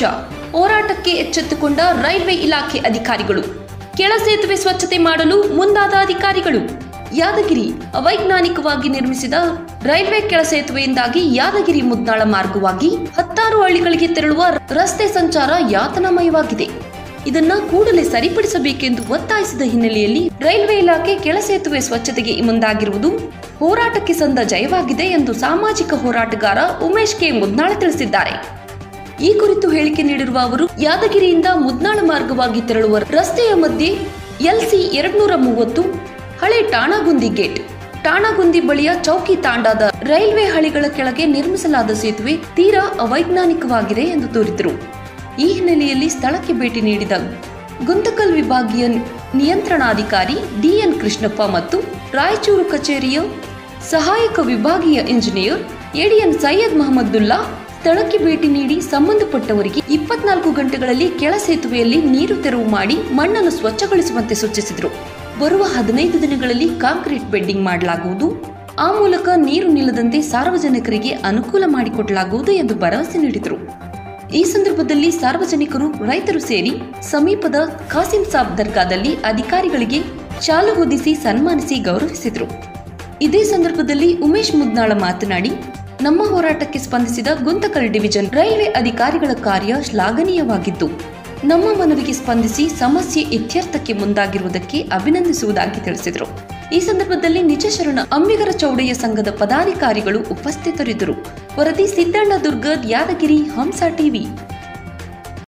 ಹೋರಾಟಕ್ಕೆ ಎಚ್ಚೆತ್ತುಕೊಂಡ ರೈಲ್ವೆ ಇಲಾಖೆ ಅಧಿಕಾರಿಗಳು ಕೆಳ ಸೇತುವೆ ಸ್ವಚ್ಛತೆ ಮಾಡಲು ಮುಂದಾದ ಅಧಿಕಾರಿಗಳು ಯಾದಗಿರಿ ಅವೈಜ್ಞಾನಿಕವಾಗಿ ನಿರ್ಮಿಸಿದ ರೈಲ್ವೆ ಕೆಳ ಸೇತುವೆಯಿಂದಾಗಿ ಯಾದಗಿರಿ ಮುದ್ನಾಳ ಮಾರ್ಗವಾಗಿ ಹತ್ತಾರು ಹಳ್ಳಿಗಳಿಗೆ ತೆರಳುವ ರಸ್ತೆ ಸಂಚಾರ ಯಾತನಾಮಯವಾಗಿದೆ ಇದನ್ನ ಕೂಡಲೇ ಸರಿಪಡಿಸಬೇಕೆಂದು ಒತ್ತಾಯಿಸಿದ ಹಿನ್ನೆಲೆಯಲ್ಲಿ ರೈಲ್ವೆ ಇಲಾಖೆ ಕೆಳ ಸೇತುವೆ ಸ್ವಚ್ಛತೆಗೆ ಮುಂದಾಗಿರುವುದು ಹೋರಾಟಕ್ಕೆ ಸಂದ ಜಯವಾಗಿದೆ ಎಂದು ಸಾಮಾಜಿಕ ಹೋರಾಟಗಾರ ಉಮೇಶ್ ಕೆ ಮುದ್ನಾಳ ತಿಳಿಸಿದ್ದಾರೆ ಈ ಕುರಿತು ಹೇಳಿಕೆ ನೀಡಿರುವ ಅವರು ಯಾದಗಿರಿಯಿಂದ ಮುದ್ನಾಳ ಮಾರ್ಗವಾಗಿ ತೆರಳುವ ರಸ್ತೆಯ ಮಧ್ಯೆ ಎಲ್ಸಿ ಎರಡ್ನೂರ ಮೂವತ್ತು ಹಳೆ ಟಾಣಾಗುಂದಿ ಗೇಟ್ ಟಾಣಾಗುಂದಿ ಬಳಿಯ ಚೌಕಿ ತಾಂಡಾದ ರೈಲ್ವೆ ಹಳಿಗಳ ಕೆಳಗೆ ನಿರ್ಮಿಸಲಾದ ಸೇತುವೆ ತೀರಾ ಅವೈಜ್ಞಾನಿಕವಾಗಿದೆ ಎಂದು ತೋರಿದರು ಈ ಹಿನ್ನೆಲೆಯಲ್ಲಿ ಸ್ಥಳಕ್ಕೆ ಭೇಟಿ ನೀಡಿದ ಗುಂತಕಲ್ ವಿಭಾಗೀಯ ನಿಯಂತ್ರಣಾಧಿಕಾರಿ ಡಿಎನ್ ಕೃಷ್ಣಪ್ಪ ಮತ್ತು ರಾಯಚೂರು ಕಚೇರಿಯ ಸಹಾಯಕ ವಿಭಾಗೀಯ ಇಂಜಿನಿಯರ್ ಎಡಿಎನ್ ಸೈಯದ್ ಮಹಮ್ಮದುಲ್ಲಾ ಸ್ಥಳಕ್ಕೆ ಭೇಟಿ ನೀಡಿ ಸಂಬಂಧಪಟ್ಟವರಿಗೆ ಇಪ್ಪತ್ನಾಲ್ಕು ಗಂಟೆಗಳಲ್ಲಿ ಕೆಳ ಸೇತುವೆಯಲ್ಲಿ ನೀರು ತೆರವು ಮಾಡಿ ಮಣ್ಣನ್ನು ಸ್ವಚ್ಛಗೊಳಿಸುವಂತೆ ಸೂಚಿಸಿದರು ಬರುವ ಹದಿನೈದು ದಿನಗಳಲ್ಲಿ ಕಾಂಕ್ರೀಟ್ ಬೆಡ್ಡಿಂಗ್ ಮಾಡಲಾಗುವುದು ಆ ಮೂಲಕ ನೀರು ನಿಲ್ಲದಂತೆ ಸಾರ್ವಜನಿಕರಿಗೆ ಅನುಕೂಲ ಮಾಡಿಕೊಡಲಾಗುವುದು ಎಂದು ಭರವಸೆ ನೀಡಿದರು ಈ ಸಂದರ್ಭದಲ್ಲಿ ಸಾರ್ವಜನಿಕರು ರೈತರು ಸೇರಿ ಸಮೀಪದ ಖಾಸಿಂ ಸಾಬ್ ದರ್ಗಾದಲ್ಲಿ ಅಧಿಕಾರಿಗಳಿಗೆ ಶಾಲು ಹೊದಿಸಿ ಸನ್ಮಾನಿಸಿ ಗೌರವಿಸಿದರು ಇದೇ ಸಂದರ್ಭದಲ್ಲಿ ಉಮೇಶ್ ಮುದ್ನಾಳ ಮಾತನಾಡಿ ನಮ್ಮ ಹೋರಾಟಕ್ಕೆ ಸ್ಪಂದಿಸಿದ ಗುಂತಕಲ್ ಡಿವಿಷನ್ ರೈಲ್ವೆ ಅಧಿಕಾರಿಗಳ ಕಾರ್ಯ ಶ್ಲಾಘನೀಯವಾಗಿದ್ದು ನಮ್ಮ ಮನವಿಗೆ ಸ್ಪಂದಿಸಿ ಸಮಸ್ಯೆ ಇತ್ಯರ್ಥಕ್ಕೆ ಮುಂದಾಗಿರುವುದಕ್ಕೆ ಅಭಿನಂದಿಸುವುದಾಗಿ ತಿಳಿಸಿದರು ಈ ಸಂದರ್ಭದಲ್ಲಿ ನಿಜಶರಣ ಅಂಬಿಗರ ಚೌಡಯ್ಯ ಸಂಘದ ಪದಾಧಿಕಾರಿಗಳು ಉಪಸ್ಥಿತರಿದ್ದರು ವರದಿ ಸಿದ್ದಣ್ಣ ದುರ್ಗದ್ ಯಾದಗಿರಿ ಹಂಸ ಟಿವಿ